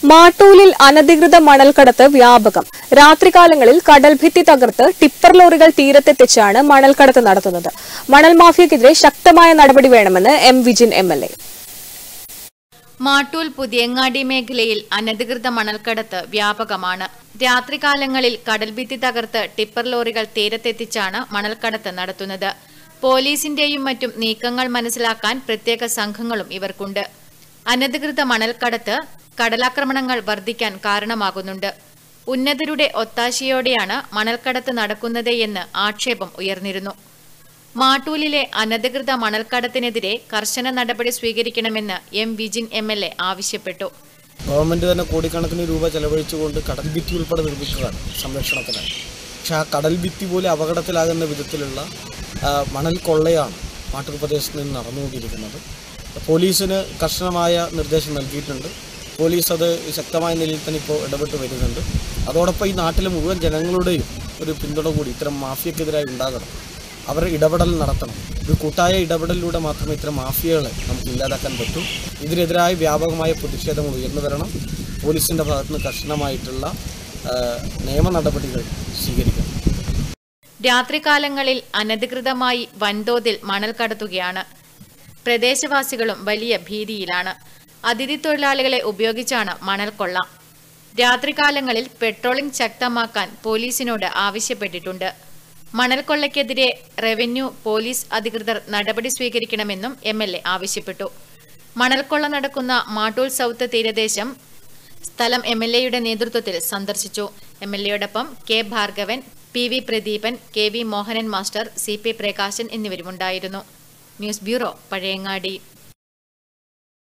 മാട്ടൂലിൽ അനധികൃത മണൽക്കടത്ത് വ്യാപകം രാത്രികാലങ്ങളിൽ കടൽഭിത്തി തകർത്ത് ടിപ്പർ ലോറികൾ തീരത്തെത്തിച്ചാണ് മണൽക്കടത്ത് നടത്തുന്നത് മണൽ മാഫിയക്കെതിരെ ശക്തമായ നടപടി വേണമെന്ന് M Vijin M L A Mattool Puthiyangadi മേഖലയിൽ അനധികൃത മണൽക്കടത്ത് വ്യാപകമാണ് രാത്രികാലങ്ങളിൽ കടൽഭിത്തി തകർത്ത് ടിപ്പർ ലോറികൾ തീരത്തെത്തിച്ചാണ് മണൽക്കടത്ത് നടത്തുന്നത് പോലീസിന്റെയും മറ്റും നീക്കങ്ങൾ മനസ്സിലാക്കാൻ പ്രത്യേക സംഘങ്ങളും ഇവർക്കുണ്ട് അനധികൃത മണൽക്കടത്ത് കടലാക്രമണങ്ങൾ വർദ്ധിക്കാൻ കാരണമാകുന്നുണ്ട് ഉന്നതരുടെ ഒത്താശയോടെയാണ് മണൽക്കടത്ത് നടക്കുന്നത് എന്ന് ആക്ഷേപം ഉയർന്നിരുന്നു മാട്ടൂലിലെ അനധികൃത മണൽക്കടത്തിനെതിരെ കർശന നടപടി സ്വീകരിക്കണമെന്ന് M Vijin M L A ആവശ്യപ്പെട്ടു ഗവൺമെൻറ് തന്നെ കോടിക്കണക്കിന് രൂപ ചെലവഴിച്ചുകൊണ്ട് കടൽ ഭിത്തി ഉൾപ്പെടെ നിർമ്മിക്കുകയാണ് സംരക്ഷണത്തിനായി പക്ഷെ ആ കടൽ ഭിത്തി പോലെ അപകടത്തിലാകുന്ന വിധത്തിലുള്ള ആ, മണൽ കൊള്ളയാണ് മാട്ടൂർ പ്രദേശത്ത് നിന്ന് നടന്നുകൊണ്ടിരിക്കുന്നത് പോലീസിന് കർശനമായ നിർദ്ദേശം നൽകിയിട്ടുണ്ട് പോലീസ് അത് ശക്തമായ നിലയിൽ തന്നെ ഇപ്പോൾ ഇടപെട്ട് വരുന്നുണ്ട് അതോടൊപ്പം ഈ നാട്ടിലെ മുഴുവൻ ജനങ്ങളുടെയും ഒരു പിന്തുണ കൂടി ഇത്തരം മാഫിയക്കെതിരായി ഉണ്ടാകണം അവർ ഇടപെടൽ നടത്തണം ഒരു കൂട്ടായ ഇടപെടലിലൂടെ മാത്രമേ ഇത്തരം മാഫിയകളെ നമുക്ക് ഇല്ലാതാക്കാൻ പറ്റൂ ഇതിനെതിരായ വ്യാപകമായ പ്രതിഷേധങ്ങൾ ഉയർന്നു വരണം പോലീസിൻ്റെ ഭാഗത്തുനിന്ന് കർശനമായിട്ടുള്ള ആ, നിയമ നടപടികൾ സ്വീകരിക്കണം രാത്രികാലങ്ങളിൽ അനധികൃതമായി വൻതോതിൽ മണൽ കടത്തുകയാണ് പ്രദേശവാസികളും വലിയ ഭീതിയിലാണ് അതിഥി തൊഴിലാളികളെ ഉപയോഗിച്ചാണ് മണൽ കൊള്ള രാത്രികാലങ്ങളിൽ പെട്രോളിംഗ് ശക്തമാക്കാൻ പോലീസിനോട് ആവശ്യപ്പെട്ടിട്ടുണ്ട് മണൽ കൊള്ളയ്ക്കെതിരെ റവന്യൂ പോലീസ് അധികൃതർ നടപടി സ്വീകരിക്കണമെന്നും എം എൽ എ ആവശ്യപ്പെട്ടു മണൽക്കൊള്ള നടക്കുന്ന മാട്ടൂൽ സൗത്ത് തീരദേശം സ്ഥലം എം എൽ എയുടെ നേതൃത്വത്തിൽ സന്ദർശിച്ചു എം എൽ എയോടൊപ്പം K Bhargavan P V Pradeepan K V Mohanan master C P Prakashan എന്നിവരുമുണ്ടായിരുന്നു ന്യൂസ് ബ്യൂറോ പഴയങ്ങാടി